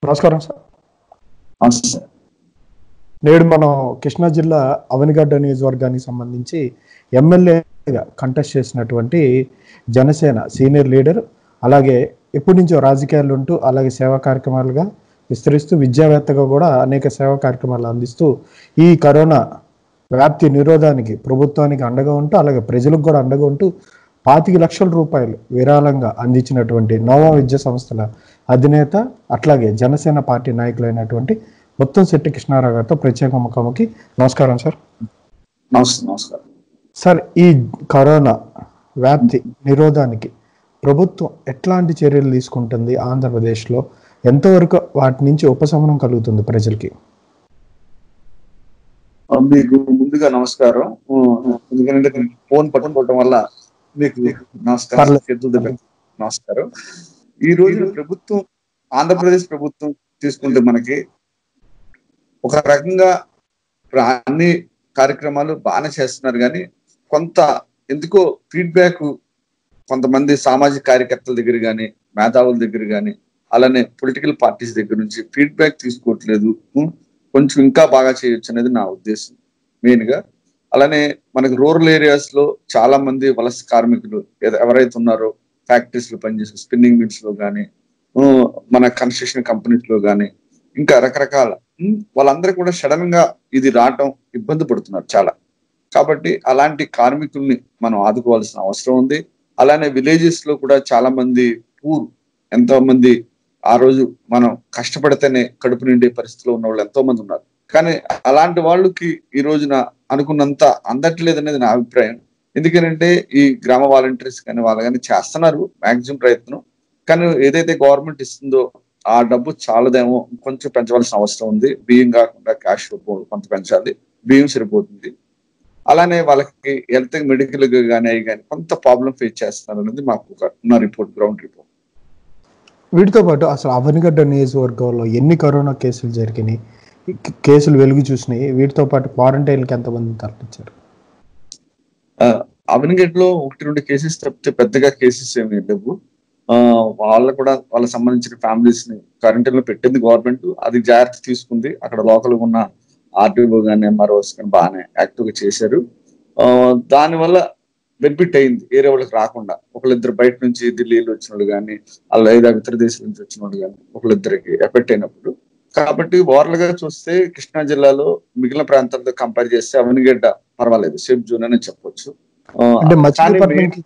నమస్కారం సార్ అవును సార్ నేడు మనం కృష్ణా జిల్లా అవనిగడ్డ నియోజకవర్గానికి సంబంధించి ఎమ్మెల్యేగా కంటెస్ట్ చేసినటువంటి జనసేన సీనియర్ లీడర్ అలాగే ఎప్పటి నుంచో రాజకీయాలు ఉంటూ అలాగే సేవా కార్యక్రమాలుగా విస్తరిస్తూ విద్యావేత్తగా కూడా అనేక సేవా కార్యక్రమాలు అందిస్తూ ఈ కరోనా వ్యాప్తి నిరోధానికి ప్రభుత్వానికి అండగా ఉంటూ అలాగే ప్రజలకు కూడా అండగా ఉంటూ పాతిక లక్షల రూపాయలు విరాళంగా అందించినటువంటి నోవా విద్యా సంస్థల అధినేత అట్లాగే జనసేన పార్టీ నాయకులైనటువంటి మొత్తం శెట్టి కృష్ణారావు గారితో ప్రత్యేక ముఖాముఖి నమస్కారం సార్ నమస్తే నమస్కారం సార్ ఈ కరోనా వ్యాప్తి నిరోధానికి ప్రభుత్వం ఎట్లాంటి చర్యలు తీసుకుంటుంది ఆంధ్రప్రదేశ్లో ఎంతవరకు వాటి నుంచి ఉపశమనం కలుగుతుంది ప్రజలకి ఆ, మీకు ముందుగా నమస్కారం ఆ, ఎందుకంటే నేను ఫోన్ పట్టుకోవటం వల్ల మీకు నమస్కారం పర్లేదు. చేతులు దువ్వె. నమస్కారం ఈ రోజు ప్రభుత్వం ఆంధ్రప్రదేశ్ ప్రభుత్వం తీసుకుంటే మనకి ఒక రకంగా ఇప్పుడు అన్ని కార్యక్రమాలు బాగానే చేస్తున్నారు కానీ కొంత ఎందుకో ఫీడ్బ్యాక్ కొంతమంది సామాజిక కార్యకర్తల దగ్గర కానీ మేధావుల దగ్గర కానీ అలానే పొలిటికల్ పార్టీస్ దగ్గర నుంచి ఫీడ్బ్యాక్ తీసుకోవట్లేదు ఉం? కొంచెం ఇంకా బాగా చేయొచ్చు అనేది నా ఉద్దేశం మెయిన్ గా అలానే మనకి రూరల్ ఏరియాస్ లో చాలా మంది వలస కార్మికులు ఎద- ఎవరైతే ఉన్నారో ఫ్యాక్టరీస్ లో పనిచేసే స్పిన్నింగ్ మిల్స్ లో కానీ మన కన్స్ట్రక్షన్ కంపెనీస్ లో కానీ ఇంకా రకరకాల ఉం, వాళ్ళందరూ కూడా సడన్ గా ఇది రావటం ఇబ్బంది పడుతున్నారు చాలా కాబట్టి అలాంటి కార్మికుల్ని మనం ఆదుకోవాల్సిన అవసరం ఉంది అలానే విలేజెస్ లో కూడా చాలా మంది పూర్ ఎంతో మంది ఆ రోజు మనం కష్టపడితేనే కడుపు నిండే పరిస్థితిలో ఉన్న వాళ్ళు ఎంతో మంది ఉన్నారు కానీ అలాంటి వాళ్ళకి ఈ రోజున అనుకున్నంత అందట్లేదు అనేది నా అభిప్రాయం ఎందుకంటే ఈ గ్రామ వాలంటీర్స్ కానీ వాళ్ళు కానీ చేస్తున్నారు మాక్సిమం ప్రయత్నం కానీ ఏదైతే గవర్నమెంట్ ఇస్తుందో ఆ డబ్బు చాలదేమో కొంచెం పెంచవలసిన అవసరం ఉంది బియ్యం కాకుండా క్యాష్ కొంత పెంచాలి బియ్యం సరిపోతుంది అలానే వాళ్ళకి హెల్త్ మెడికల్ కానీ అవి కానీ కొంత ప్రాబ్లం ఫేస్ చేస్తున్నారు అనేది మాకు ఒక ఉన్న రిపోర్ట్ గ్రౌండ్ రిపోర్ట్ వీటితో పాటు అసలు అవనిగడ్డ నియోజకవర్గంలో ఎన్ని కరోనా కేసులు జరిగినాయి ఈ కేసులు వెలుగు చూసినాయి వీటితో పాటు క్వారంటైన్కి ఎంతమంది తరలించారు అవినగడ్లో ఒకటి రెండు కేసెస్ తప్పితే పెద్దగా కేసెస్ ఏమీ లేవు ఆ, వాళ్ళ కూడా వాళ్ళకి సంబంధించిన ఫ్యామిలీస్ ని క్వారంటైన్ లో పెట్టింది గవర్నమెంట్ అది జాగ్రత్త తీసుకుంది అక్కడ లోకల్ ఉన్న ఆర్టీఓ కానీ ఎంఆర్ఓస్ కానీ బాగానే యాక్టివ్ గా చేశారు ఆ, దానివల్ల బెనిఫిట్ అయింది వేరే వాళ్ళకి రాకుండా ఒకళ్ళిద్దరు బయట నుంచి ఢిల్లీలో వచ్చిన వాళ్ళు కానీ అలా లేదా ఇతర దేశాల నుంచి వచ్చిన వాళ్ళు కానీ ఒకళ్ళిద్దరికి ఎఫెక్ట్ అయినప్పుడు కాబట్టి ఓవరాల్ గా చూస్తే కృష్ణా జిల్లాలో మిగిలిన ప్రాంతాలతో కంపేర్ చేస్తే అవనిగడ్డ పర్వాలేదు సేఫ్ జోన్ అని చెప్పొచ్చు ఆ, అంటే కానీ మచిలీపట్నంకి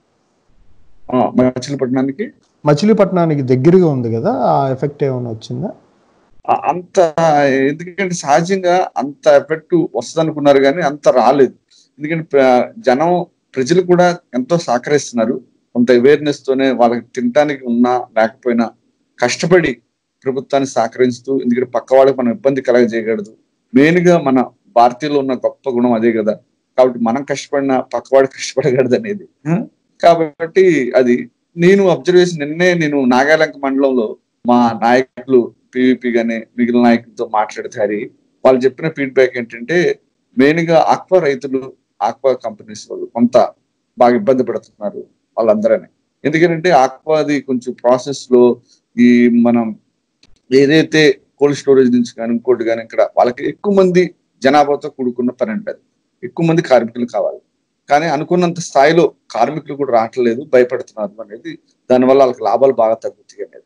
ఆ, మచిలీపట్నానికి మచిలీపట్నానికి దగ్గరగా ఉంది కదా ఆ ఎఫెక్ట్ ఏమైనా వచ్చిందా ఆ, అంత ఎందుకంటే సహజంగా అంత ఎఫెక్ట్ వస్తుంది అనుకున్నారు కానీ అంత రాలేదు ఎందుకంటే ప్ర- జనం ప్రజలు కూడా ఎంతో సహకరిస్తున్నారు కొంత అవేర్నెస్ తోనే వాళ్ళకి తినడానికి ఉన్నా లేకపోయినా కష్టపడి ప్రభుత్వాన్ని సహకరిస్తూ ఎందుకంటే పక్క వాళ్ళకి మనం ఇబ్బంది కలగజేయకూడదు మెయిన్ గా మన భారతీయులు ఉన్న గొప్ప గుణం అదే కదా కాబట్టి మనం కష్టపడినా పక్కవాడు కష్టపడకూడదు అనేది ఆ? కాబట్టి అది నేను అబ్జర్వేషన్ నిన్నే నేను నాగాలంక మండలంలో మా నాయకులు పివిపి గాని మిగిలిన నాయకులతో మాట్లాడితే హరి వాళ్ళు చెప్పిన ఫీడ్బ్యాక్ ఏంటంటే మెయిన్ గా ఆక్వా రైతులు ఆక్వా కంపెనీస్ వాళ్ళు కొంత బాగా ఇబ్బంది పడుతున్నారు వాళ్ళందరని ఎందుకంటే ఆక్వాది కొంచెం ప్రాసెస్ లో ఈ మనం ఏదైతే కోల్డ్ స్టోరేజ్ నుంచి కానీ ఇంకోటి కానీ ఇక్కడ వాళ్ళకి ఎక్కువ మంది జనాభాతో కూడుకున్న పని అంటది ఎక్కువ మంది కార్మికులు కావాలి కానీ అనుకున్నంత స్థాయిలో కార్మికులు కూడా రావట్లేదు భయపడుతున్నారు అనేది దానివల్ల వాళ్ళకి లాభాలు బాగా తగ్గుతాయి అనేది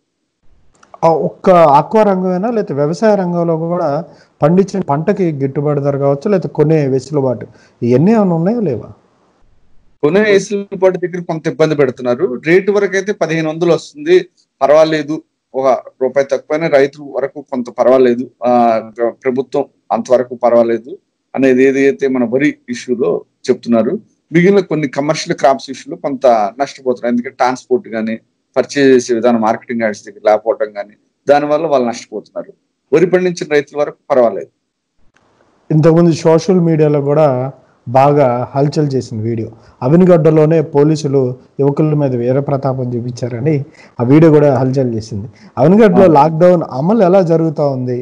ఆ ఒక్క ఆక్వా రంగమేనా లేకపోతే వ్యవసాయ రంగంలో కూడా పండించిన పంటకి గిట్టుబాటు ధర కావచ్చు లేకపోతే కొనే వెసులుబాటు ఇవన్నీ ఏమైనా ఉన్నాయా లేవా కొనే వెసులుబాటు దగ్గర కొంత ఇబ్బంది పెడుతున్నారు రేటు వరకు అయితే పదిహేను వందలు వస్తుంది పర్వాలేదు ఒక రూపాయి తక్కువైనా రైతుల వరకు కొంత పర్వాలేదు ఆ ప్ర- ప్రభుత్వం అంతవరకు పర్వాలేదు అనేది ఏదైతే మన వరి ఇష్యూలో చెప్తున్నారు మిగిలిన కొన్ని కమర్షియల్ క్రాప్స్ ఇష్యూలో కొంత నష్టపోతున్నారు ఎందుకంటే ట్రాన్స్పోర్ట్ కానీ పర్చేజ్ చేసే విధానం మార్కెటింగ్ యాడ్స్ దగ్గర లేకపోవడం కానీ దానివల్ల వాళ్ళు నష్టపోతున్నారు వరి పండించిన రైతుల వరకు పర్వాలేదు ఇంతకుముందు సోషల్ మీడియాలో కూడా బాగా హల్చల్ చేసిన వీడియో అవినిగడ్డలోనే పోలీసులు యువకుల మీద వీర ప్రతాపం చూపించారని ఆ వీడియో కూడా హల్చల్ చేసింది అవినిగడ్డలో లాక్డౌన్ అమలు ఎలా జరుగుతా ఉంది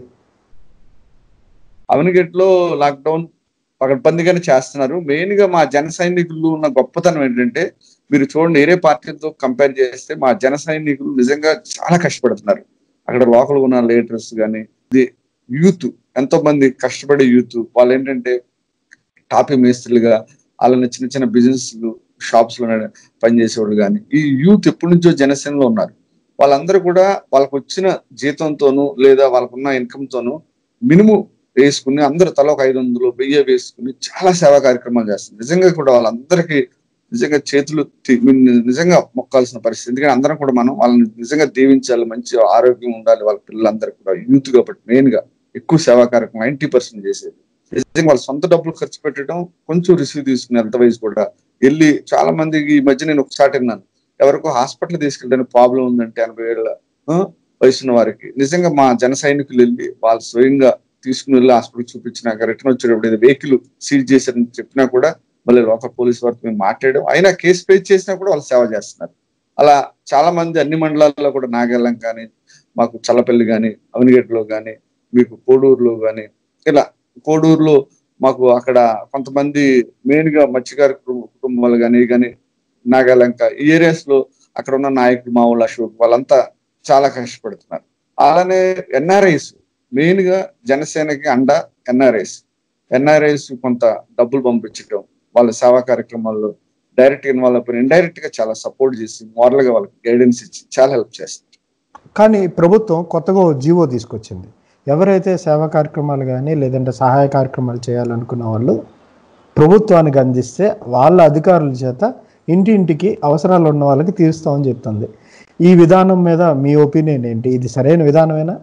అవనిగట్లో లాక్డౌన్ పకడ్బందీగానే చేస్తున్నారు మెయిన్ గా మా జన సైనికులు ఉన్న గొప్పతనం ఏంటంటే మీరు చూడండి వేరే పార్టీలతో కంపేర్ చేస్తే మా జన సైనికులు నిజంగా చాలా కష్టపడుతున్నారు అక్కడ లోకల్ ఉన్న లీడర్స్ కానీ ఇది యూత్ ఎంతో మంది కష్టపడే యూత్ వాళ్ళు ఏంటంటే టాపీ మేస్త్రులుగా వాళ్ళని చిన్న చిన్న బిజినెస్ షాప్స్ లో పనిచేసేవాళ్ళు కానీ ఈ యూత్ ఎప్పటి నుంచో జనసేనలో ఉన్నారు వాళ్ళందరూ కూడా వాళ్ళకు వచ్చిన జీతంతోనూ లేదా వాళ్ళకున్న ఇన్కమ్ తోనూ మినిమం వేసుకుని అందరూ తల ఒక ఐదు వందలు వెయ్యి వేసుకుని చాలా సేవా కార్యక్రమాలు చేస్తారు నిజంగా కూడా వాళ్ళందరికీ నిజంగా చేతులు తి- నిజంగా మొక్కాల్సిన పరిస్థితి ఎందుకంటే అందరం కూడా మనం వాళ్ళని నిజంగా దీవించాలి మంచి ఆరోగ్యం ఉండాలి వాళ్ళ పిల్లలందరూ కూడా యూత్ కాబట్టి మెయిన్ గా ఎక్కువ సేవా కార్యక్రమం నైన్టీ పర్సెంట్ చేసేది నిజంగా వాళ్ళ సొంత డబ్బులు ఖర్చు పెట్టడం కొంచెం రిసీవ్ తీసుకుని ఎంత వయసు కూడా వెళ్ళి చాలా మందికి ఈ మధ్య నేను ఒకసారి విన్నాను ఎవరికో హాస్పిటల్ తీసుకెళ్ళడానికి ప్రాబ్లం ఉందంటే ఎనభై ఏళ్ళ ఆ, వయసున్న వారికి నిజంగా మా జన సైనికులు వెళ్ళి వాళ్ళు స్వయంగా తీసుకుని వెళ్ళి హాస్పిటల్ చూపించినాక రిటర్న్ వచ్చేటప్పుడు ఏదో వెహికల్ సీజ్ చేశారని చెప్పినా కూడా మళ్ళీ లోకల్ పోలీస్ వారికి మేము మాట్లాడడం అయినా కేసు పే చేసినా కూడా వాళ్ళు సేవ చేస్తున్నారు అలా చాలా మంది అన్ని మండలాల్లో కూడా నాగెల్లం కానీ మాకు చల్లపల్లి కానీ అవనిగడ్డలో కానీ మీకు కోడూరులో కానీ ఇలా కోడూరులో మాకు అక్కడ కొంతమంది మెయిన్ గా మత్స్యకార కుటుంబ- కుటుంబాలు కానీ కానీ నాగాలంక ఈ ఏరియాస్ లో అక్కడ ఉన్న నాయకులు మా వాళ్ళు అశోక్ వాళ్ళంతా చాలా కష్టపడుతున్నారు అలానే ఎన్ఆర్ఐస్ మెయిన్ గా జనసేనకి అండ ఎన్ఆర్ఐస్ ఎన్ఆర్ఐస్ కొంత డబ్బులు పంపించటం వాళ్ళ సేవా కార్యక్రమాల్లో డైరెక్ట్ ఇన్వాల్వ్ అయిపోయి ఇండైరెక్ట్ గా చాలా సపోర్ట్ చేసి మోరల్ గా వాళ్ళకి గైడెన్స్ ఇచ్చి చాలా హెల్ప్ చేస్తారు కానీ ప్రభుత్వం కొత్తగా ఓ జీవో తీసుకొచ్చింది ఎవరైతే సేవా కార్యక్రమాలు కానీ లేదంటే సహాయ కార్యక్రమాలు చేయాలనుకున్న వాళ్ళు ప్రభుత్వానికి అందిస్తే వాళ్ళ అధికారుల చేత ఇంటింటికి అవసరాలు ఉన్న వాళ్ళకి తీరుస్తామని చెప్తుంది ఈ విధానం మీద మీ ఒపీనియన్ ఏంటి ఇది సరైన విధానమేనా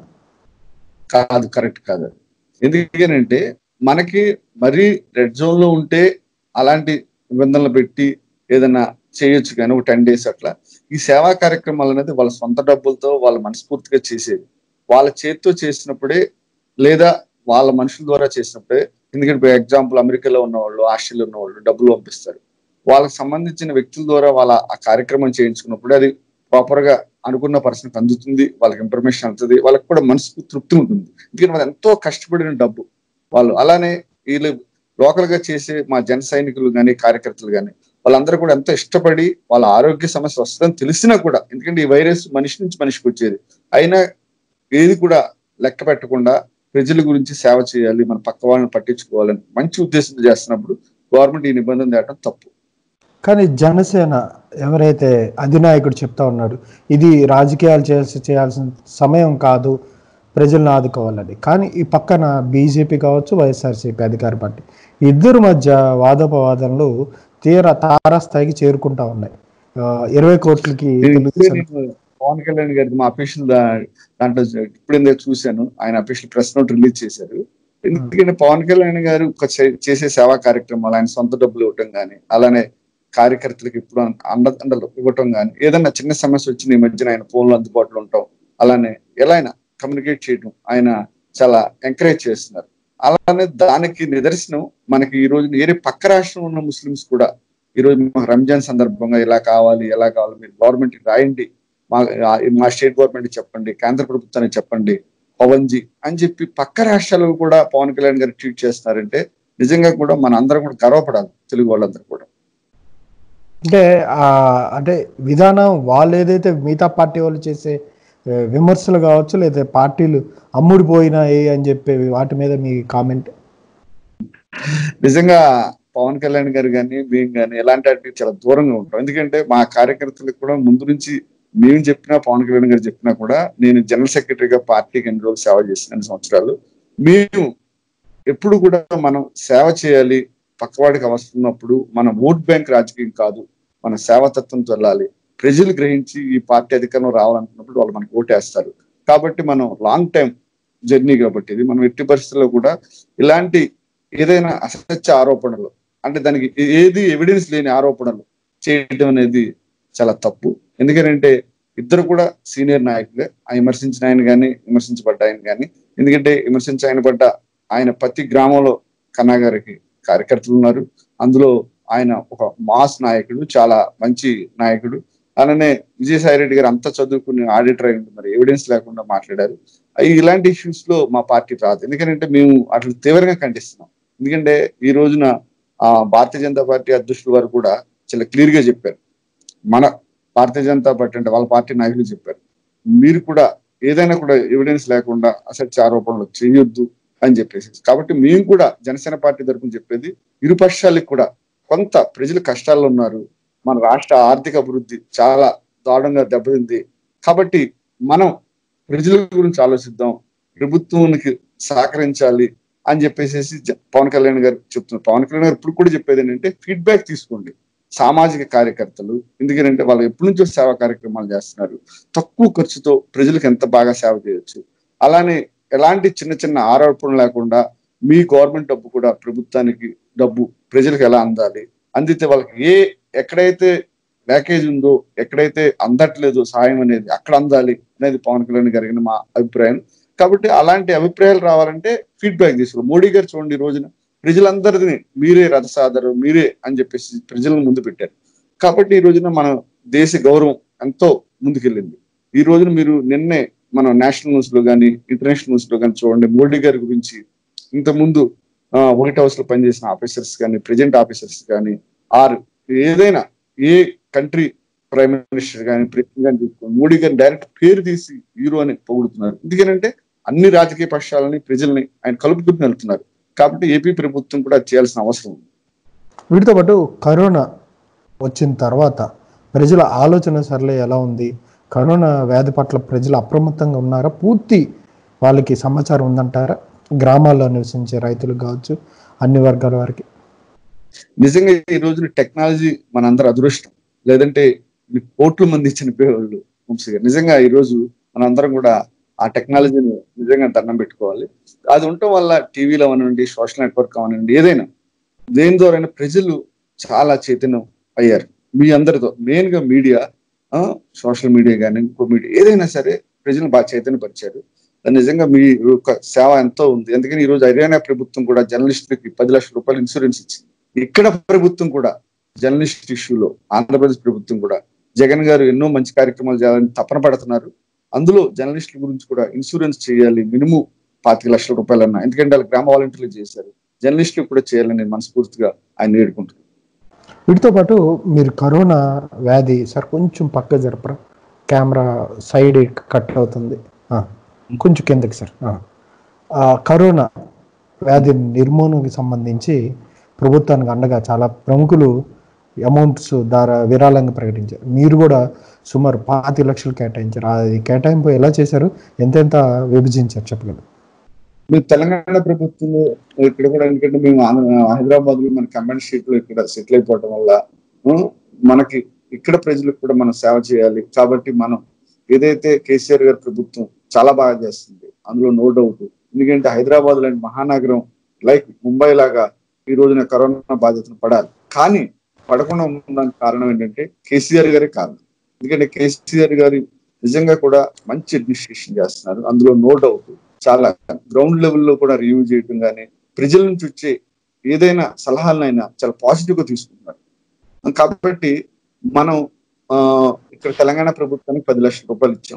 కాదు కరెక్ట్ కాదు అది. ఎందుకనంటే మనకి మరీ రెడ్ జోన్ లో ఉంటే అలాంటి నిబంధనలు పెట్టి ఏదైనా చేయొచ్చు కానీ ఒక టెన్ డేస్ అట్లా ఈ సేవా కార్యక్రమాలు అనేది వాళ్ళ సొంత డబ్బులతో వాళ్ళ మనస్ఫూర్తిగా చేసేది వాళ్ళ చేతితో చేసినప్పుడే లేదా వాళ్ళ మనుషుల ద్వారా చేసినప్పుడే ఎందుకంటే ఎగ్జాంపుల్ అమెరికాలో ఉన్న వాళ్ళు ఆస్ట్రేలియా ఉన్న వాళ్ళు డబ్బులు పంపిస్తారు వాళ్ళకి సంబంధించిన వ్యక్తుల ద్వారా వాళ్ళ ఆ కార్యక్రమం చేయించుకున్నప్పుడు అది ప్రాపర్ గా అనుకున్న పర్సన్కి అందుతుంది వాళ్ళకి ఇన్ఫర్మేషన్ అందుతుంది వాళ్ళకి కూడా మనసుకు తృప్తి ఉంటుంది ఎందుకంటే వాళ్ళు ఎంతో కష్టపడిన డబ్బు వాళ్ళు అలానే వీళ్ళు లోకల్ గా చేసే మా జన సైనికులు కానీ కార్యకర్తలు కానీ వాళ్ళందరూ కూడా ఎంతో ఇష్టపడి వాళ్ళ ఆరోగ్య సమస్య వస్తుందని తెలిసినా కూడా ఎందుకంటే ఈ వైరస్ మనిషి నుంచి మనిషికి వచ్చేది అయినా ఏది కూడా లెక్క పెట్టకుండా ప్రజల గురించి సేవ చేయాలి మన పక్క వాళ్ళని పట్టించుకోవాలని మంచి ఉద్దేశంతో చేస్తున్నప్పుడు గవర్నమెంట్ ఈ నిబంధన తేవడం తప్పు కానీ జనసేన ఎవరైతే అధినాయకుడు చెప్తా ఉన్నాడు ఇది రాజకీయాలు చేసి చేయాల్సిన సమయం కాదు ప్రజలను ఆదుకోవాలని కానీ ఈ పక్కన బీజేపీ కావచ్చు వైఎస్ఆర్సీపీ అధికార పార్టీ ఇద్దరు మధ్య వాదోపవాదనలు తీర తారాస్థాయికి చేరుకుంటా ఉన్నాయి ఆ, ఇరవై కోట్లకి నేను ఇప్పుడే తెలుగు నేను పవన్ కళ్యాణ్ గారి మా అఫీషియల్ దాంట్లో ఇప్పుడు ఇందాక చూశాను ఆయన అఫీషియల్ ప్రెస్ నోట్ రిలీజ్ చేశారు ఎందుకంటే పవన్ కళ్యాణ్ గారు ఒక చే- చేసే సేవా కార్యక్రమాలు ఆయన సొంత డబ్బులు ఇవ్వటం కానీ అలానే కార్యకర్తలకు ఇప్పుడు అండ అండలు ఇవ్వటం కానీ ఏదన్నా చిన్న సమస్య వచ్చిన ఈ మధ్యన ఆయన ఫోన్లో అందుబాటులో ఉంటాం అలానే ఎలా ఆయన కమ్యూనికేట్ చేయడం ఆయన చాలా ఎంకరేజ్ చేస్తున్నారు అలానే దానికి నిదర్శనం మనకి ఈ రోజు ఏరే పక్క రాష్ట్రం ఉన్న ముస్లిమ్స్ కూడా ఈ రోజు మాకు రంజాన్ సందర్భంగా ఇలా కావాలి ఎలా కావాలి మీరు గవర్నమెంట్ రాయండి మా మా స్టేట్ గవర్నమెంట్ చెప్పండి కేంద్ర ప్రభుత్వానికి చెప్పండి పవన్ జీ అని చెప్పి పక్క రాష్ట్రాలు కూడా పవన్ కళ్యాణ్ గారు ట్వీట్ చేస్తున్నారంటే నిజంగా కూడా మన అందరం కూడా గర్వపడాలి తెలుగు వాళ్ళందరూ కూడా అంటే ఆ, అంటే విధానం వాళ్ళు ఏదైతే మిగతా పార్టీ వాళ్ళు చేసే ఆ, విమర్శలు కావచ్చు లేదా పార్టీలు అమ్ముడిపోయినాయి అని చెప్పేవి వాటి మీద మీ కామెంట్ నిజంగా పవన్ కళ్యాణ్ గారు కానీ మేము కానీ ఎలాంటి వాటికి చాలా దూరంగా ఉంటాం ఎందుకంటే మా కార్యకర్తలకు కూడా ముందు నుంచి మేము చెప్పినా పవన్ కళ్యాణ్ గారు చెప్పినా కూడా నేను జనరల్ సెక్రటరీగా పార్టీకి ఎన్ని రోజులు సేవ చేసిన ఎన్ని సంవత్సరాలు మేము ఎప్పుడు కూడా మనం సేవ చేయాలి పక్కవాడికి అవసరమైనప్పుడు మన ఓట్ బ్యాంక్ రాజకీయం కాదు మన సేవాతత్వంతో వెళ్ళాలి ప్రజలు గ్రహించి ఈ పార్టీ అధికారంలో రావాలనుకున్నప్పుడు వాళ్ళు మనకు ఓటేస్తారు కాబట్టి మనం లాంగ్ టైం జర్నీ కాబట్టి ఇది మనం ఎట్టి పరిస్థితుల్లో కూడా ఇలాంటి ఏదైనా అసత్య ఆరోపణలు అంటే దానికి ఏది ఎవిడెన్స్ లేని ఆరోపణలు చేయడం అనేది చాలా తప్పు ఎందుకంటే ఇద్దరు కూడా సీనియర్ నాయకులే ఆ విమర్శించిన ఆయన కానీ విమర్శించబడ్డ ఆయన కానీ ఎందుకంటే విమర్శించి ఆయన పడ్డ ఆయన ప్రతి గ్రామంలో కన్నా గారికి కార్యకర్తలు ఉన్నారు అందులో ఆయన ఒక మాస్ నాయకుడు చాలా మంచి నాయకుడు అలానే విజయసాయి రెడ్డి గారు అంతా చదువుకుని ఆడిటర్ అయి మరి ఎవిడెన్స్ లేకుండా మాట్లాడారు అయి ఇలాంటి ఇష్యూస్ లో మా పార్టీ రాదు ఎందుకంటే మేము అట్లా తీవ్రంగా ఖండిస్తున్నాం ఎందుకంటే ఈ రోజున ఆ భారతీయ జనతా పార్టీ అధ్యక్షుల వారు కూడా చాలా క్లియర్ గా చెప్పారు మన భారతీయ జనతా పార్టీ అంటే వాళ్ళ పార్టీ నాయకులు చెప్పారు మీరు కూడా ఏదైనా కూడా ఎవిడెన్స్ లేకుండా అసత్య ఆరోపణలు చేయొద్దు అని చెప్పేసి కాబట్టి మేము కూడా జనసేన పార్టీ తరఫున చెప్పేది ఇరుపక్షాలకు కూడా కొంత ప్రజలు కష్టాల్లో ఉన్నారు మన రాష్ట్ర ఆర్థిక అభివృద్ధి చాలా దారుణంగా దెబ్బతింది కాబట్టి మనం ప్రజల గురించి ఆలోచిద్దాం ప్రభుత్వానికి సహకరించాలి అని చెప్పేసి జ- పవన్ కళ్యాణ్ గారు చెప్తున్నారు పవన్ కళ్యాణ్ గారు ఇప్పుడు కూడా చెప్పేది ఏంటంటే ఫీడ్బ్యాక్ తీసుకోండి సామాజిక కార్యకర్తలు ఎందుకంటే వాళ్ళు ఎప్పటి నుంచో సేవా కార్యక్రమాలు చేస్తున్నారు తక్కువ ఖర్చుతో ప్రజలకు ఎంత బాగా సేవ చేయొచ్చు అలానే ఎలాంటి చిన్న చిన్న ఆరోపణలు లేకుండా మీ గవర్నమెంట్ డబ్బు కూడా ప్రభుత్వానికి డబ్బు ప్రజలకు ఎలా అందాలి అందితే వాళ్ళకి ఏ ఎక్కడైతే ప్యాకేజ్ ఉందో ఎక్కడైతే అందట్లేదు సాయం అనేది అక్కడ అందాలి అనేది పవన్ కళ్యాణ్ గారికి మా అభిప్రాయం కాబట్టి అలాంటి అభిప్రాయాలు రావాలంటే ఫీడ్బ్యాక్ తీసుకోవాలి మోడీ గారు చూడండి ఈ రోజున ప్రజలందరినీ మీరే రథసాదరు మీరే అని చెప్పేసి ప్రజలను ముందు పెట్టారు కాబట్టి ఈ రోజున మన దేశ గౌరవం ఎంతో ముందుకెళ్ళింది ఈ రోజున మీరు నిన్నే మన నేషనల్ న్యూస్ లో కానీ ఇంటర్నేషనల్ న్యూస్ లో కానీ చూడండి మోడీ గారి గురించి ఇంత ముందు వైట్ హౌస్ లో పనిచేసిన ఆఫీసర్స్ కానీ ప్రెజెంట్ ఆఫీసర్స్ కానీ ఆర్ ఏదైనా ఏ కంట్రీ ప్రైమ్ మినిస్టర్ కానీ ప్రెసిడెంట్ కానీ తీసుకోండి మోడీ గారిని డైరెక్ట్ పేరు తీసి హీరో అని పొగుడుతున్నారు ఎందుకనంటే అన్ని రాజకీయ పక్షాలని ప్రజల్ని ఆయన కలుపుకుంటూ వెళ్తున్నారు కాబట్టి ఏపీ ప్రభుత్వం కూడా చేయాల్సిన అవసరం ఉంది వీటితో పాటు కరోనా వచ్చిన తర్వాత ప్రజల ఆలోచన సరళి ఎలా ఉంది కరోనా వ్యాధి పట్ల ప్రజలు అప్రమత్తంగా ఉన్నారా పూర్తి వాళ్ళకి సమాచారం ఉందంటారా గ్రామాల్లో నివసించే రైతులు కావచ్చు అన్ని వర్గాల వారికి నిజంగా ఈ రోజున టెక్నాలజీ మనందరి అదృష్టం లేదంటే ఈ కోట్ల మంది చనిపోయేవాళ్ళు వంశీ గారు నిజంగా ఈ రోజు మనందరం కూడా ఆ టెక్నాలజీని నిజంగా దండం పెట్టుకోవాలి అది ఉండటం వల్ల టీవీలో అవనండి సోషల్ నెట్వర్క్ అవనండి ఏదైనా దేని ద్వారా ప్రజలు చాలా చైతన్యం అయ్యారు మీ అందరితో మెయిన్ గా మీడియా సోషల్ మీడియా కానీ ఇంకో మీడియా ఏదైనా సరే ప్రజలను బాగా చైతన్యపరిచారు అది నిజంగా మీ యొక్క సేవ ఎంతో ఉంది ఎందుకని ఈ రోజు హర్యానా ప్రభుత్వం కూడా జర్నలిస్టులకి పది లక్షల రూపాయలు ఇన్సూరెన్స్ ఇచ్చింది ఇక్కడ ప్రభుత్వం కూడా జర్నలిస్ట్ ఇష్యూలో ఆంధ్రప్రదేశ్ ప్రభుత్వం కూడా జగన్ గారు ఎన్నో మంచి కార్యక్రమాలు చేయాలని తపన పడుతున్నారు అందులో జర్నలిస్టుల గురించి కూడా ఇన్సూరెన్స్ చేయాలి మినిమం పాతిక లక్షల రూపాయలు అన్న ఎందుకంటే వాళ్ళు గ్రామ వాలంటీర్లు చేశారు జర్నలిస్టులు కూడా చేయాలని నేను మనస్ఫూర్తిగా ఆయన వేడుకుంటున్నాను వీటితో పాటు మీరు కరోనా వ్యాధి సార్ కొంచెం పక్క జరపరా కెమెరా సైడ్ కట్ అవుతుంది ఆ, కొంచెం కిందకి సార్ ఆ. ఆ, కరోనా వ్యాధి నిర్మూలనకి సంబంధించి ప్రభుత్వానికి అండగా చాలా ప్రముఖులు అమౌంట్స్ ద్వారా విరాళంగా ప్రకటించారు మీరు కూడా సుమారు పాతి లక్షలు కేటాయించారు అది కేటాయింపు ఎలా చేశారు ఎంతెంత విభజించారు చెప్పగలరు మీరు తెలంగాణ ప్రభుత్వం ఇక్కడ కూడా ఎందుకంటే మేము హైదరాబాద్ లో మన కంబైన్ స్ట్రీట్ లో ఇక్కడ సెటిల్ అయిపోవడం వల్ల ఉం, మనకి ఇక్కడ ప్రజలకు కూడా మనం సేవ చేయాలి కాబట్టి మనం ఏదైతే కేసీఆర్ గారి ప్రభుత్వం చాలా బాగా చేస్తుంది అందులో నో డౌట్ ఎందుకంటే హైదరాబాద్ లాంటి మహానగరం లైక్ ముంబై లాగా ఈ రోజున కరోనా బాధితులు పడాలి కానీ పడకుండా ఉండడానికి కారణం ఏంటంటే కేసీఆర్ గారే కారణం ఎందుకంటే కేసీఆర్ గారి నిజంగా కూడా మంచి అడ్మినిస్ట్రేషన్ చేస్తున్నారు అందులో నో డౌట్ చాలా గ్రౌండ్ లెవెల్లో కూడా రివ్యూ చేయడం కానీ ప్రజల నుంచి వచ్చే ఏదైనా సలహాలనైనా చాలా పాజిటివ్ గా తీసుకుంటున్నారు కాబట్టి మనం ఆ, ఇక్కడ తెలంగాణ ప్రభుత్వానికి పది లక్షల రూపాయలు ఇచ్చాం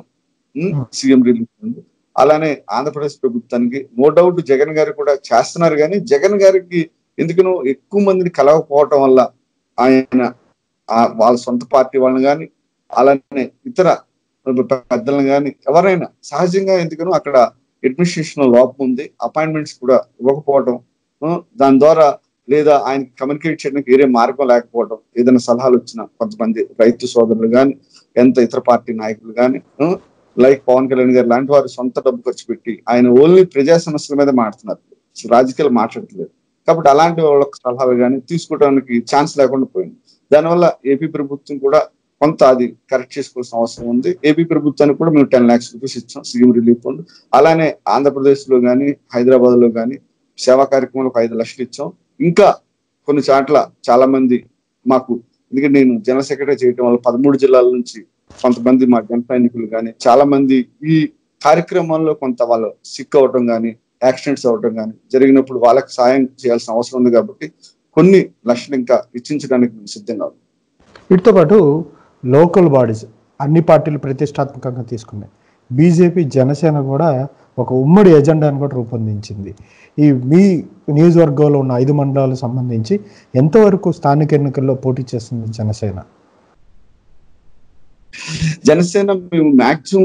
సీఎం రిలీఫ్ ఫండ్ అలానే ఆంధ్రప్రదేశ్ ప్రభుత్వానికి నో డౌట్ జగన్ గారు కూడా చేస్తున్నారు కానీ జగన్ గారికి ఎందుకనో ఎక్కువ మందిని కలవకపోవటం వల్ల ఆయన ఆ వాళ్ళ సొంత పార్టీ వాళ్ళని కానీ అలానే ఇతర పెద్దలను కానీ ఎవరైనా సహజంగా ఎందుకనో అక్కడ అడ్మినిస్ట్రేషన్ లోపం ఉంది అపాయింట్మెంట్స్ కూడా ఇవ్వకపోవడం ఆ, దాని ద్వారా లేదా ఆయన కమ్యూనికేట్ చేయడానికి వేరే మార్గం లేకపోవడం ఏదైనా సలహాలు వచ్చినా కొంతమంది రైతు సోదరులు కానీ ఎంత ఇతర పార్టీ నాయకులు కానీ లైక్ పవన్ కళ్యాణ్ గారు లాంటి వారు సొంత డబ్బు ఖర్చు పెట్టి ఆయన ఓన్లీ ప్రజా సమస్యల మీద మాట్లాడుతున్నారు అసలు రాజకీయాలు మాట్లాడట్లేదు కాబట్టి అలాంటి వాళ్ళ సలహాలు కానీ తీసుకోవడానికి ఛాన్స్ లేకుండా పోయింది దానివల్ల ఏపీ ప్రభుత్వం కూడా కొంత అది కరెక్ట్ చేసుకోవాల్సిన అవసరం ఉంది ఏపీ ప్రభుత్వానికి కూడా మేము టెన్ లాక్స్ రూపీస్ ఇచ్చాం సీఎం రిలీఫ్ ఫండ్ అలానే ఆంధ్రప్రదేశ్ లో కానీ హైదరాబాద్ లో కానీ సేవా కార్యక్రమాలకు ఐదు లక్షలు ఇచ్చాం ఇంకా కొన్ని చోట్ల చాలా మంది మాకు ఎందుకంటే నేను జనరల్ సెక్రటరీ చేయడం వల్ల పదమూడు జిల్లాల నుంచి కొంతమంది మా జన సైనికులు కానీ చాలా మంది ఈ కార్యక్రమాల్లో కొంత వాళ్ళు సిక్ అవటం కానీ యాక్సిడెంట్స్ అవటం కానీ జరిగినప్పుడు వాళ్ళకి సాయం చేయాల్సిన అవసరం ఉంది కాబట్టి కొన్ని లక్షలు ఇంకా ఇచ్చించడానికి మేము సిద్ధంగా ఉన్నాం వీటితో పాటు లోకల్ బాడీస్ అన్ని పార్టీలు ప్రతిష్టాత్మకంగా తీసుకున్నాయి బీజేపీ జనసేన కూడా ఒక ఉమ్మడి ఎజెండాను కూడా రూపొందించింది ఈ మీ నియోజకవర్గంలో ఉన్న ఐదు మండలాలకు సంబంధించి ఎంతవరకు స్థానిక ఎన్నికల్లో పోటీ చేస్తుంది జనసేన జనసేన మేము మాక్సిమం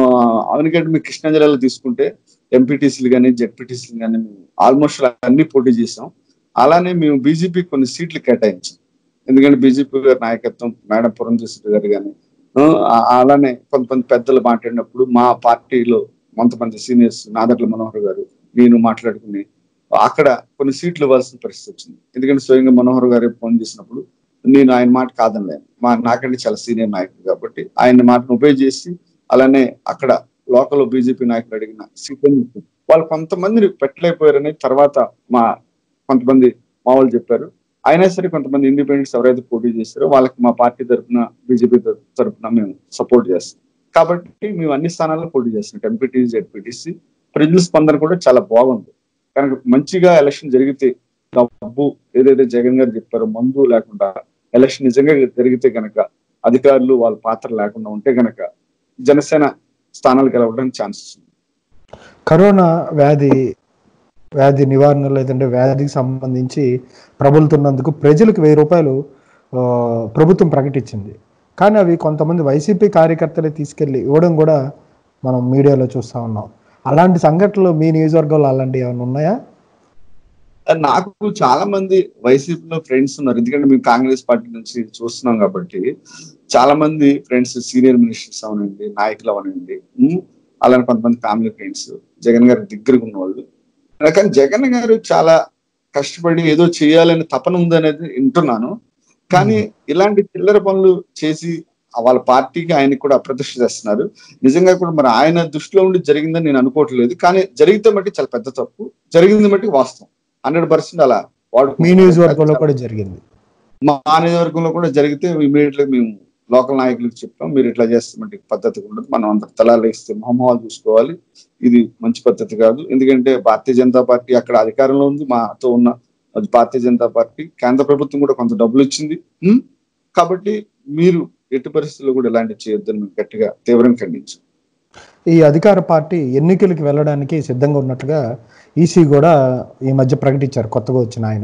అవనికంటే మీకు కృష్ణా జిల్లాలో తీసుకుంటే ఎంపీటీసీలు కానీ జెడ్పీటీసీలు కానీ ఆల్మోస్ట్ అన్ని పోటీ చేసాం అలానే మేము బీజేపీ కొన్ని సీట్లు కేటాయించాం ఎందుకంటే బీజేపీ గారి నాయకత్వం మేడం పురంధేశ్వరి గారు కానీ అలానే కొంతమంది పెద్దలు మాట్లాడినప్పుడు మా పార్టీలో కొంతమంది సీనియర్స్ నాదట్ల మనోహర్ గారు నేను మాట్లాడుకుని అక్కడ కొన్ని సీట్లు ఇవ్వాల్సిన పరిస్థితి వచ్చింది ఎందుకంటే స్వయంగా మనోహర్ గారు ఫోన్ చేసినప్పుడు నేను ఆయన మాట కాదనలేను మా నాకంటే చాలా సీనియర్ నాయకుడు కాబట్టి ఆయన మాటను ఉపయోగ చేసి అలానే అక్కడ లోకల్ బీజేపీ నాయకులు అడిగిన సీట్లను వాళ్ళు కొంతమందిని పెట్టలేకపోయారని తర్వాత మా కొంతమంది మా వాళ్ళు చెప్పారు అయినా సరే కొంతమంది ఇండిపెండెంట్స్ ఎవరైతే పోటీ చేస్తారో వాళ్ళకి మా పార్టీ తరఫున బీజేపీ తరఫున మేము సపోర్ట్ చేస్తాం కాబట్టి మేము అన్ని స్థానాల్లో పోటీ చేస్తాం ఎంపీటీసీ జెడ్పీటీసీ ప్రజల స్పందన కూడా చాలా బాగుంది కనుక మంచిగా ఎలక్షన్ జరిగితే డబ్బు ఏదైతే జగన్ గారు చెప్పారో మందు లేకుండా ఎలక్షన్ నిజంగా జరిగితే గనక అధికారులు వాళ్ళ పాత్ర లేకుండా ఉంటే గనక జనసేన స్థానాలు గెలవడానికి ఛాన్సెస్ ఉంది కరోనా వ్యాధి వ్యాధి నివారణ లేదంటే వ్యాధికి సంబంధించి ప్రబలుతున్నందుకు ప్రజలకు వెయ్యి రూపాయలు ఆ, ప్రభుత్వం ప్రకటించింది కానీ అవి కొంతమంది వైసీపీ కార్యకర్తలే తీసుకెళ్లి ఇవ్వడం కూడా మనం మీడియాలో చూస్తా ఉన్నాం అలాంటి సంఘటనలు మీ నియోజకవర్గంలో అలాంటివి ఏమైనా ఉన్నాయా నాకు చాలా మంది వైసీపీలో ఫ్రెండ్స్ ఉన్నారు ఎందుకంటే మేము కాంగ్రెస్ పార్టీ నుంచి చూస్తున్నాం కాబట్టి చాలా మంది ఫ్రెండ్స్ సీనియర్ మినిస్టర్స్ అవనండి నాయకులు అవనండి ఉమ్, అలానే కొంతమంది ఫ్యామిలీ ఫ్రెండ్స్ జగన్ గారి దగ్గరకు ఉన్న వాళ్ళు కానీ జగన్ గారు చాలా కష్టపడి ఏదో చేయాలని తపన ఉందనేది వింటున్నాను కానీ ఇలాంటి చిల్లర పనులు చేసి వాళ్ళ పార్టీకి ఆయనకి కూడా అప్రతిష్ట చేస్తున్నారు నిజంగా కూడా మరి ఆయన దృష్టిలో ఉండి జరిగిందని నేను అనుకోవట్లేదు కానీ జరిగితే మట్టి చాలా పెద్ద తప్పు జరిగింది మట్టి వాస్తవం హండ్రెడ్ పర్సెంట్ అలా వాడు మీ నియోజకవర్గంలో కూడా జరిగింది మా నియోజకవర్గంలో కూడా జరిగితే ఇమీడియట్లీ మేము లోకల్ నాయకులకు చెప్తాం మీరు ఇట్లా చేస్తామంటే పద్ధతి ఉండదు మనం అంత తలాలు ఇస్తే మొహమ్మవాలు చూసుకోవాలి ఇది మంచి పద్ధతి కాదు ఎందుకంటే భారతీయ జనతా పార్టీ అక్కడ అధికారంలో ఉంది మాతో ఉన్న అది భారతీయ జనతా పార్టీ కేంద్ర ప్రభుత్వం కూడా కొంత డబ్బులు ఇచ్చింది ఉం? కాబట్టి మీరు ఎట్టి పరిస్థితుల్లో కూడా ఇలాంటివి చేయొద్దని మేము గట్టిగా తీవ్రంగా ఖండించాం ఈ అధికార పార్టీ ఎన్నికలకు వెళ్ళడానికి సిద్ధంగా ఉన్నట్లుగా ఈసీ కూడా ఈ మధ్య ప్రకటించారు కొత్తగా వచ్చిన ఆయన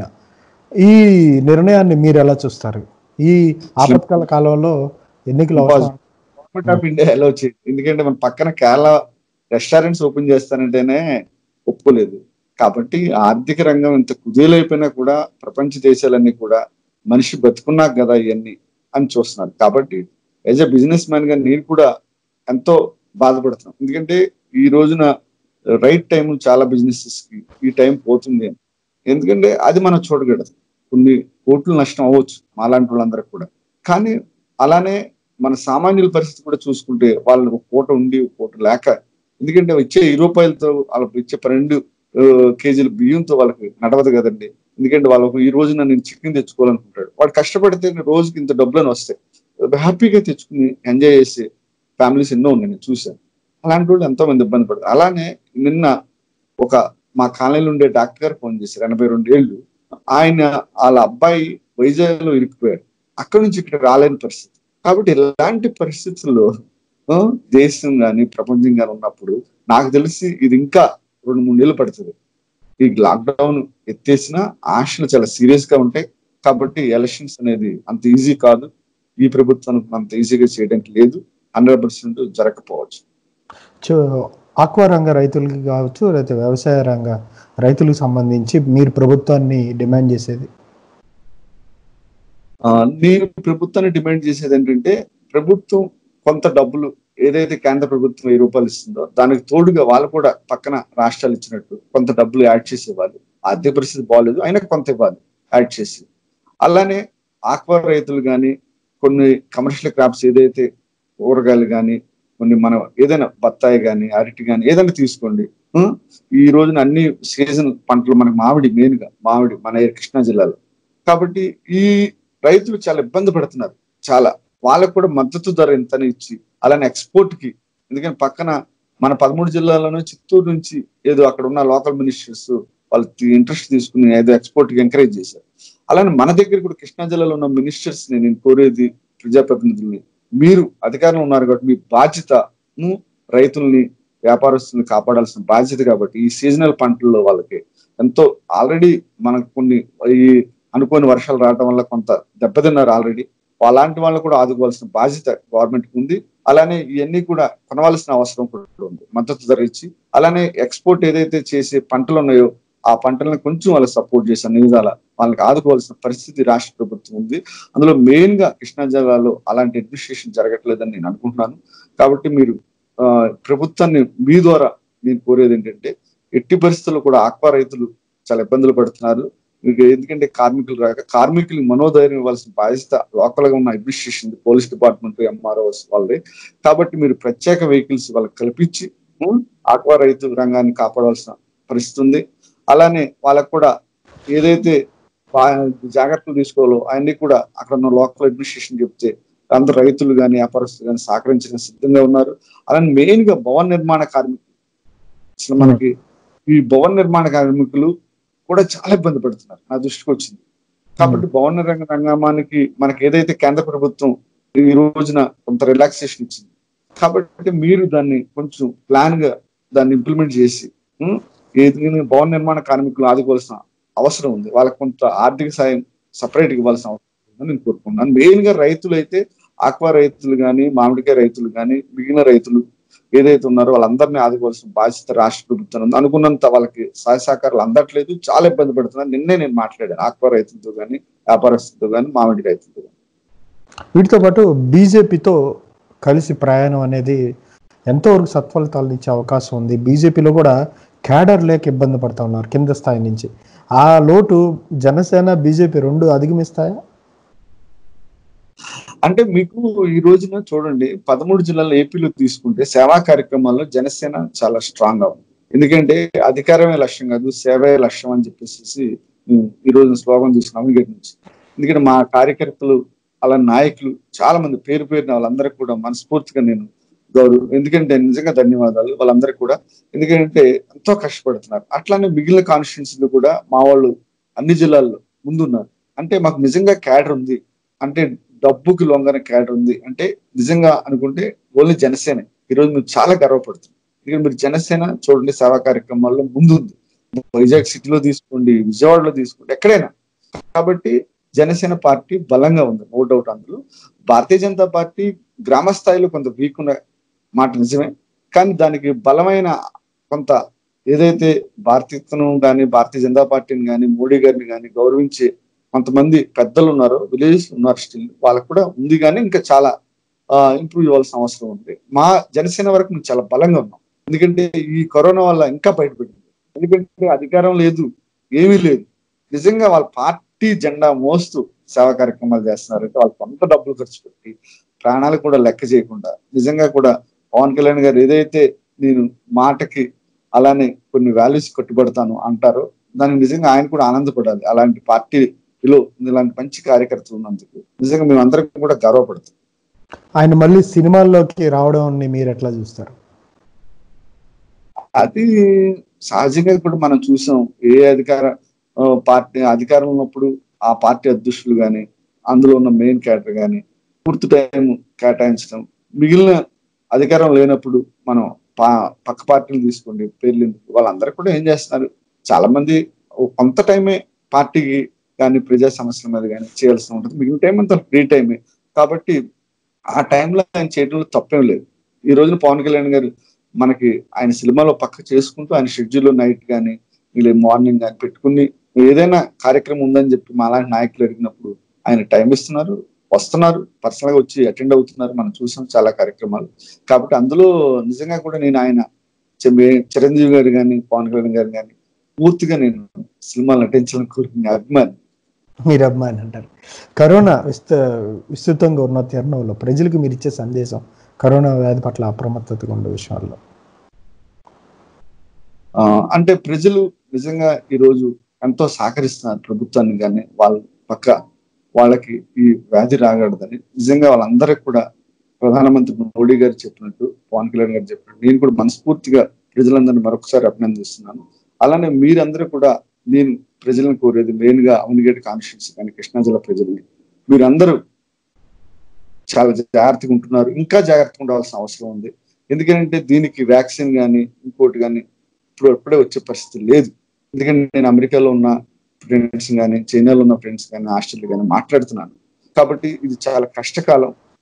ఈ నిర్ణయాన్ని మీరు ఎలా చూస్తారు ఈ ఆపత్కాల కాలంలో ఎన్నికలు అవసరం గవర్నమెంట్ ఆఫ్ ఇండియా ఎలా వచ్చింది ఎందుకంటే మన పక్కన కేరళ రెస్టారెంట్స్ ఓపెన్ చేస్తానంటేనే ఒప్పుకోలేదు కాబట్టి ఆర్థిక రంగం ఇంత కుదేలైపోయినా కూడా ప్రపంచ దేశాలన్నీ కూడా మనిషి బతుకున్నాక కదా ఇవన్నీ అని చూస్తున్నారు కాబట్టి యాజ్ ఎ బిజినెస్ మ్యాన్ గా నేను కూడా ఎంతో బాధపడుతున్నాను ఎందుకంటే ఈ రోజున రైట్ టైం చాలా బిజినెసెస్ కి ఈ టైం పోతుంది అని ఎందుకంటే అది మనం చూడగలదు కొన్ని కోట్లు నష్టం అవ్వచ్చు మాలాంటి వాళ్ళందరికి కూడా కానీ అలానే మన సామాన్యుల పరిస్థితి కూడా చూసుకుంటే వాళ్ళు ఒక పూట ఉండి ఒక పూట లేక ఎందుకంటే ఇచ్చే ఈ రూపాయలతో వాళ్ళకి ఇచ్చే పన్నెండు ఆ, కేజీల బియ్యంతో వాళ్ళకి నడవదు కదండి ఎందుకంటే వాళ్ళకు ఈ రోజున నేను చికెన్ తెచ్చుకోవాలనుకుంటాడు వాడు కష్టపడితే రోజుకి ఇంత డబ్బులను వస్తాయి హ్యాపీగా తెచ్చుకుని ఎంజాయ్ చేసే ఫ్యామిలీస్ ఎన్నో ఉన్నాయి నేను చూశాను అలాంటి వాళ్ళు ఎంతో మంది ఇబ్బంది పడతారు అలానే నిన్న ఒక మా కాలనీలో ఉండే డాక్టర్ గారు ఫోన్ చేశారు ఎనభై రెండు ఏళ్ళు ఆయన వాళ్ళ అబ్బాయి వైజాగ్ లో ఇరికిపోయాడు అక్కడి నుంచి ఇక్కడ రాలేని పరిస్థితి కాబట్టి ఇలాంటి పరిస్థితుల్లో ఆ, దేశం కానీ ప్రపంచం కానీ ఉన్నప్పుడు నాకు తెలిసి ఇది ఇంకా రెండు మూడు నెలలు పడుతుంది ఈ లాక్డౌన్ ఎత్తేసిన ఆశలు చాలా సీరియస్ గా ఉంటాయి కాబట్టి ఎలక్షన్స్ అనేది అంత ఈజీ కాదు ఈ ప్రభుత్వానికి అంత ఈజీగా చేయడానికి లేదు హండ్రెడ్ పర్సెంట్ జరగకపోవచ్చు చు- ఆక్వా రంగ రైతులకి కావచ్చు లేకపోతే వ్యవసాయ రంగ రైతులకు సంబంధించి మీరు ప్రభుత్వాన్ని డిమాండ్ చేసేది ఆ, నేను ప్రభుత్వాన్ని డిమాండ్ చేసేది ఏంటంటే ప్రభుత్వం కొంత డబ్బులు ఏదైతే కేంద్ర ప్రభుత్వం వెయ్యి రూపాయలు ఇస్తుందో దానికి తోడుగా వాళ్ళు కూడా పక్కన రాష్ట్రాలు ఇచ్చినట్టు కొంత డబ్బులు యాడ్ చేసి ఇవ్వాలి ఆర్థిక పరిస్థితి బాగాలేదు అయినా కొంత ఇవ్వాలి యాడ్ చేసి అలానే ఆక్వా రైతులు కానీ కొన్ని కమర్షియల్ క్రాప్స్ ఏదైతే కూరగాయలు కానీ కొన్ని మనం ఏదైనా బత్తాయి కానీ అరటి కానీ ఏదైనా తీసుకోండి ఆ, ఈ రోజున అన్ని సీజన్ పంటలు మనకి మామిడి మెయిన్ గా మామిడి మన కృష్ణా జిల్లాలో కాబట్టి ఈ రైతులు చాలా ఇబ్బంది పడుతున్నారు చాలా వాళ్ళకు కూడా మద్దతు ధర ఎంతని ఇచ్చి అలానే ఎక్స్పోర్ట్ కి ఎందుకంటే పక్కన మన పదమూడు జిల్లాలోనూ చిత్తూరు నుంచి ఏదో అక్కడ ఉన్న లోకల్ మినిస్టర్స్ వాళ్ళు ఇంట్రెస్ట్ తీసుకుని ఏదో ఎక్స్పోర్ట్ కి ఎంకరేజ్ చేశారు అలానే మన దగ్గర కూడా కృష్ణా జిల్లాలో ఉన్న మినిస్టర్స్ ని నేను కోరేది ప్రజాప్రతినిధుల్ని మీరు అధికారంలో ఉన్నారు కాబట్టి మీ బాధ్యతను రైతుల్ని వ్యాపారస్తుల్ని కాపాడాల్సిన బాధ్యత కాబట్టి ఈ సీజనల్ పంటల్లో వాళ్ళకి ఎంతో ఆల్రెడీ మనకు కొన్ని ఈ అనుకోని వర్షాలు రావడం వల్ల కొంత దెబ్బతిన్నారు ఆల్రెడీ అలాంటి వాళ్ళు కూడా ఆదుకోవాల్సిన బాధ్యత గవర్నమెంట్ ఉంది అలానే ఇవన్నీ కూడా కొనవలసిన అవసరం కూడా ఉంది మద్దతు ధర ఇచ్చి అలానే ఎక్స్పోర్ట్ ఏదైతే చేసే పంటలు ఉన్నాయో ఆ పంటలను కొంచెం వాళ్ళకి సపోర్ట్ చేసే నిజాల వాళ్ళకి ఆదుకోవాల్సిన పరిస్థితి రాష్ట్ర ప్రభుత్వం ఉంది అందులో మెయిన్ గా కృష్ణా జిల్లాలో అలాంటి అడ్మినిస్ట్రేషన్ జరగట్లేదని నేను అనుకుంటున్నాను కాబట్టి మీరు ఆ, ప్రభుత్వాన్ని మీ ద్వారా నేను కోరేది ఏంటంటే ఎట్టి పరిస్థితుల్లో కూడా ఆక్వా రైతులు చాలా ఇబ్బందులు పడుతున్నారు మీకు ఎందుకంటే కార్మికులు రాక కార్మికులకు మనోధైర్యం ఇవ్వాల్సిన బాధ్యత లోకల్ గా ఉన్న అడ్మినిస్ట్రేషన్ పోలీస్ డిపార్ట్మెంట్ ఎంఆర్ఓ వాళ్ళది కాబట్టి మీరు ప్రత్యేక వెహికల్స్ వాళ్ళకి కల్పించి ఉం, ఆక్వా రైతు రంగాన్ని కాపాడాల్సిన పరిస్థితి ఉంది అలానే వాళ్ళకు కూడా ఏదైతే బా- జాగ్రత్తలు తీసుకోవాలో అవన్నీ కూడా అక్కడ ఉన్న లోకల్ అడ్మినిస్ట్రేషన్ చెప్తే అందరు రైతులు కానీ వ్యాపారస్తులు కానీ సహకరించడానికి సిద్ధంగా ఉన్నారు అలానే మెయిన్ గా భవన నిర్మాణ కార్మికులు అసలు మనకి ఈ భవన నిర్మాణ కార్మికులు కూడా చాలా ఇబ్బంది పడుతున్నారు నా దృష్టికి వచ్చింది కాబట్టి భవన రంగ రంగమానికి మనకి ఏదైతే కేంద్ర ప్రభుత్వం ఈ రోజున కొంత రిలాక్సేషన్ ఇచ్చింది కాబట్టి మీరు దాన్ని కొంచెం ప్లాన్ గా దాన్ని ఇంప్లిమెంట్ చేసి ఉం, ఏది భవన నిర్మాణ కార్మికులు ఆదుకోవాల్సిన అవసరం ఉంది వాళ్ళకి కొంత ఆర్థిక సాయం సపరేట్ ఇవ్వాల్సిన అవసరం ఉందని నేను కోరుకున్నాను మెయిన్ గా రైతులు అయితే ఆక్వా రైతులు కానీ మామిడికాయ రైతులు కానీ మిగిలిన రైతులు ఏదైతే ఉన్నారో వాళ్ళందరినీ ఆదుకోవాల్సిన బాధ్యత రాష్ట్ర ప్రభుత్వం ఉంది అనుకున్నంత వాళ్ళకి సహాయ సహకారాలు అందట్లేదు చాలా ఇబ్బంది పడుతున్నారు నిన్నే నేను మాట్లాడాను ఆక్వా రైతులతో కానీ వ్యాపారస్తులతో కానీ మామిడి రైతులతో కానీ వీటితో పాటు బీజేపీతో కలిసి ప్రయాణం అనేది ఎంతవరకు సత్ఫలితాలను ఇచ్చే అవకాశం ఉంది బీజేపీలో కూడా క్యాడర్ లేక ఇబ్బంది పడతా ఉన్నారు కింద స్థాయి నుంచి ఆ లోటు జనసేన బీజేపీ రెండు అధిగమిస్తాయా అంటే మీకు ఈ రోజున చూడండి పదమూడు జిల్లాల ఏపీలో తీసుకుంటే సేవా కార్యక్రమాల్లో జనసేన చాలా స్ట్రాంగ్ గా ఉంది ఎందుకంటే అధికారమే లక్ష్యం కాదు సేవే లక్ష్యం అని చెప్పేసి ఉమ్, ఈ రోజు స్లోగన్ చూసినాము ఇక్కడి నుంచి ఎందుకంటే మా కార్యకర్తలు అలా నాయకులు చాలా మంది పేరు పేరున వాళ్ళందరికీ కూడా మనస్ఫూర్తిగా నేను గౌరవం ఎందుకంటే నిజంగా ధన్యవాదాలు వాళ్ళందరికీ కూడా ఎందుకంటే ఎంతో కష్టపడుతున్నారు అట్లానే మిగిలిన కాన్స్టిట్యున్సీలు కూడా మా వాళ్ళు అన్ని జిల్లాల్లో ముందున్నారు అంటే మాకు నిజంగా క్యాడర్ ఉంది అంటే డబ్బుకి లొంగని క్యాడర్ ఉంది అంటే నిజంగా అనుకుంటే ఓన్లీ జనసేన ఈరోజు మీరు చాలా గర్వపడుతుంది ఇక్కడ మీరు జనసేన చూడండి సేవా కార్యక్రమాల్లో ముందుంది వైజాగ్ సిటీలో తీసుకోండి విజయవాడలో తీసుకోండి ఎక్కడైనా కాబట్టి జనసేన పార్టీ బలంగా ఉంది నో డౌట్ అందులో భారతీయ జనతా పార్టీ గ్రామ స్థాయిలో కొంత వీక్ ఉన్న మాట నిజమే కానీ దానికి బలమైన కొంత ఏదైతే భారతీయతను కానీ భారతీయ జనతా పార్టీని కానీ మోడీ గారిని కానీ గౌరవించే కొంతమంది పెద్దలు ఉన్నారు విలేజెస్ ఉన్నారు స్టిల్ వాళ్ళకు కూడా ఉంది కానీ ఇంకా చాలా ఇంప్రూవ్ ఇవ్వాల్సిన అవసరం ఉంది మా జనసేన వరకు మేము చాలా బలంగా ఉన్నాం ఎందుకంటే ఈ కరోనా వల్ల ఇంకా బయటపడింది ఎందుకంటే అధికారం లేదు ఏమీ లేదు నిజంగా వాళ్ళ పార్టీ జెండా మోస్తూ సేవా కార్యక్రమాలు చేస్తున్నారంటే వాళ్ళు కొంత డబ్బులు ఖర్చు పెట్టి ప్రాణాలు కూడా లెక్క చేయకుండా నిజంగా కూడా పవన్ కళ్యాణ్ గారు ఏదైతే నేను మాటకి అలానే కొన్ని వాల్యూస్ కట్టుబడతాను అంటారో దానికి నిజంగా ఆయన కూడా ఆనందపడాలి అలాంటి పార్టీలో ఇలాంటి మంచి కార్యకర్తలు ఉన్నందుకు నిజంగా మేము అందరం కూడా గర్వపడతాం ఆయన మళ్ళీ సినిమాల్లోకి రావడం మీరు ఎట్లా చూస్తారు అది సహజంగా ఇప్పుడు మనం చూసాం ఏ అధికార ఆ, పార్టీ అధికారం ఉన్నప్పుడు ఆ పార్టీ అధ్యక్షులు కానీ అందులో ఉన్న మెయిన్ క్యాడర్ కానీ పూర్తి టైం కేటాయించడం మిగిలిన అధికారం లేనప్పుడు మనం పా పక్క పార్టీలు తీసుకోండి పేర్లు ఎందుకు వాళ్ళందరూ కూడా ఏం చేస్తున్నారు చాలా మంది ఓ కొంత టైమే పార్టీకి కానీ ప్రజా సమస్యల మీద కానీ చేయాల్సి ఉంటుంది మిగిలిన టైం అంతా ఫ్రీ టైమే కాబట్టి ఆ టైంలో ఆయన చేయడంలో తప్పేం లేదు ఈ రోజున పవన్ కళ్యాణ్ గారు మనకి ఆయన సినిమాలో పక్క చేసుకుంటూ ఆయన షెడ్యూల్ నైట్ కానీ వీళ్ళు మార్నింగ్ కానీ పెట్టుకుని ఏదైనా కార్యక్రమం ఉందని చెప్పి మా అలాంటి నాయకులు అడిగినప్పుడు ఆయన టైం ఇస్తున్నారు వస్తున్నారు పర్సనల్ గా వచ్చి అటెండ్ అవుతున్నారు మనం చూసాం చాలా కార్యక్రమాలు కాబట్టి అందులో నిజంగా కూడా నేను ఆయన చె- చిరంజీవి గారు కానీ పవన్ కళ్యాణ్ గారు కానీ పూర్తిగా నేను సినిమాలు నటించాలని కోరుకునే అభిమాని మీరు అభిమాని అంటారు కరోనా విస్త విస్తృతంగా ఉన్న తరుణంలో ప్రజలకు మీరు ఇచ్చే సందేశం కరోనా వ్యాధి పట్ల అప్రమత్తతగా ఉండే విషయాల్లో ఆ, అంటే ప్రజలు నిజంగా ఈ రోజు ఎంతో సహకరిస్తున్నారు ప్రభుత్వాన్ని కానీ వాళ్ళ పక్క వాళ్ళకి ఈ వ్యాధి రాగలదని నిజంగా వాళ్ళందరికీ కూడా ప్రధానమంత్రి మోడీ గారు చెప్పినట్టు పవన్ కళ్యాణ్ గారు చెప్పినట్టు నేను కూడా మనస్ఫూర్తిగా ప్రజలందరినీ మరొకసారి అభినందిస్తున్నాను అలానే మీరందరూ కూడా నేను ప్రజలను కోరేది మెయిన్ గా అవనిగేట్ కాన్స్టిట్యూన్సీ కానీ కృష్ణా జిల్లా ప్రజల్ని మీరందరూ చాలా జాగ్రత్తగా ఉంటున్నారు ఇంకా జాగ్రత్తగా ఉండాల్సిన అవసరం ఉంది ఎందుకంటే దీనికి వ్యాక్సిన్ కానీ ఇంకోటి కానీ ఇప్పుడు ఎప్పుడే వచ్చే పరిస్థితి లేదు ఎందుకంటే నేను అమెరికాలో ఉన్న ఫ్రెండ్స్ కానీ చైనాలో ఉన్న ఫ్రెండ్స్ కానీ ఆస్ట్రేలియా కానీ మాట్లాడుతున్నాను కాబట్టి ఇది చాలా కష్టకాలం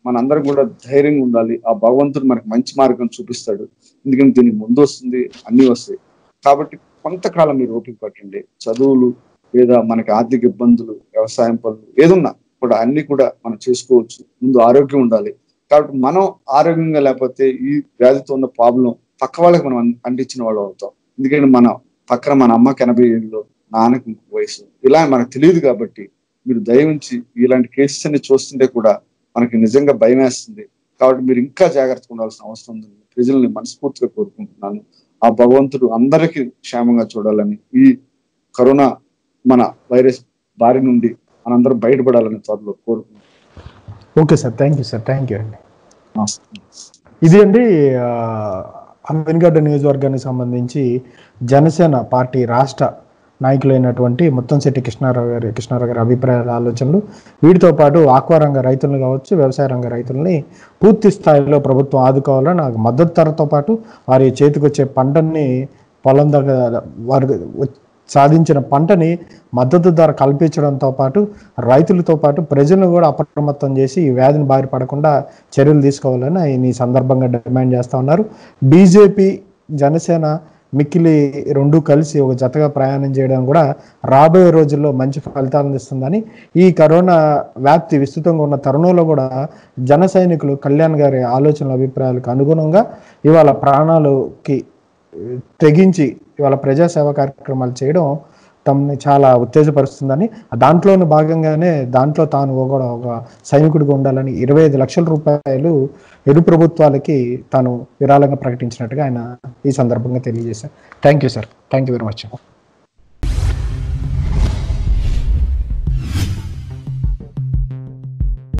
మనందరం కూడా ధైర్యంగా ఉండాలి ఆ భగవంతుడు మనకి మంచి మార్గం చూపిస్తాడు ఎందుకంటే దీనికి ముందు వస్తుంది అన్ని వస్తాయి కాబట్టి కొంతకాలం మీరు ఓపిక పట్టండి చదువులు లేదా మనకి ఆర్థిక ఇబ్బందులు వ్యవసాయం పనులు ఏదున్నా కూడా అన్ని కూడా మనం చేసుకోవచ్చు ముందు ఆరోగ్యం ఉండాలి కాబట్టి మనం ఆరోగ్యంగా లేకపోతే ఈ వ్యాధితో ఉన్న ప్రాబ్లం పక్క వాళ్ళకి మనం అం- అంటించిన వాళ్ళు అవుతాం ఎందుకంటే మన పక్కన మన అమ్మకి ఎనభై ఏళ్ళు నాన్నకి ఇంకొక వయసు ఇలా మనకు తెలియదు కాబట్టి మీరు దయవుంచి ఇలాంటి కేసెస్ అన్ని చూస్తుంటే కూడా మనకి నిజంగా భయం వేస్తుంది కాబట్టి మీరు ఇంకా జాగ్రత్తగా ఉండాల్సిన అవసరం ఉంది ప్రజల్ని మనస్ఫూర్తిగా కోరుకుంటున్నాను ఆ భగవంతుడు అందరికీ క్షేమంగా చూడాలని ఈ కరోనా మన వైరస్ బారి నుండి మనందరం బయటపడాలని త్వరలో కోరుకుంటున్నాను okay sir thank you sir thank you అండి నమస్తే. ఇది అండి ఆ, అమీన్గడ్డ నియోజకవర్గానికి సంబంధించి జనసేన పార్టీ రాష్ట్ర నాయకులైనటువంటి ముత్తంశెట్టి కృష్ణారావు గారి కృష్ణారావు గారి అభిప్రాయాల ఆలోచనలు వీటితో పాటు ఆక్వా రంగ రైతులను కావచ్చు వ్యవసాయ రంగ రైతుల్ని పూర్తి స్థాయిలో ప్రభుత్వం ఆదుకోవాలని నాకు మద్దతు ధరతో పాటు వారి చేతికొచ్చే పంటని పొలం దగ్గర వారి వ- సాధించిన పంటని మద్దతు ధర కల్పించడంతో పాటు రైతులతో పాటు ప్రజలను కూడా అప్రమత్తం చేసి ఈ వ్యాధిని బారి పడకుండా చర్యలు తీసుకోవాలని ఆయన ఈ సందర్భంగా డిమాండ్ చేస్తా ఉన్నారు బీజేపీ జనసేన మిక్కిలి రెండు కలిసి ఒక జతగా ప్రయాణం చేయడం కూడా రాబోయే రోజుల్లో మంచి ఫలితాలను ఇస్తుందని ఈ కరోనా వ్యాప్తి విస్తృతంగా ఉన్న తరుణంలో కూడా జన సైనికులు కళ్యాణ్ గారి ఆలోచనల అభిప్రాయాలకు అనుగుణంగా ఇవాళ ప్రాణాలకి తెగించి ఇవాళ ప్రజాసేవ కార్యక్రమాలు చేయడం తమని చాలా ఉత్తేజపరుస్తుందని దాంట్లోని భాగంగానే దాంట్లో తాను కూడా ఒక సైనికుడిగా ఉండాలని ఇరవై ఐదు లక్షల రూపాయలు ఇరు ప్రభుత్వాలకి తాను విరాళంగా ప్రకటించినట్టుగా ఆయన ఈ సందర్భంగా తెలియజేశారు thank you sir thank you very much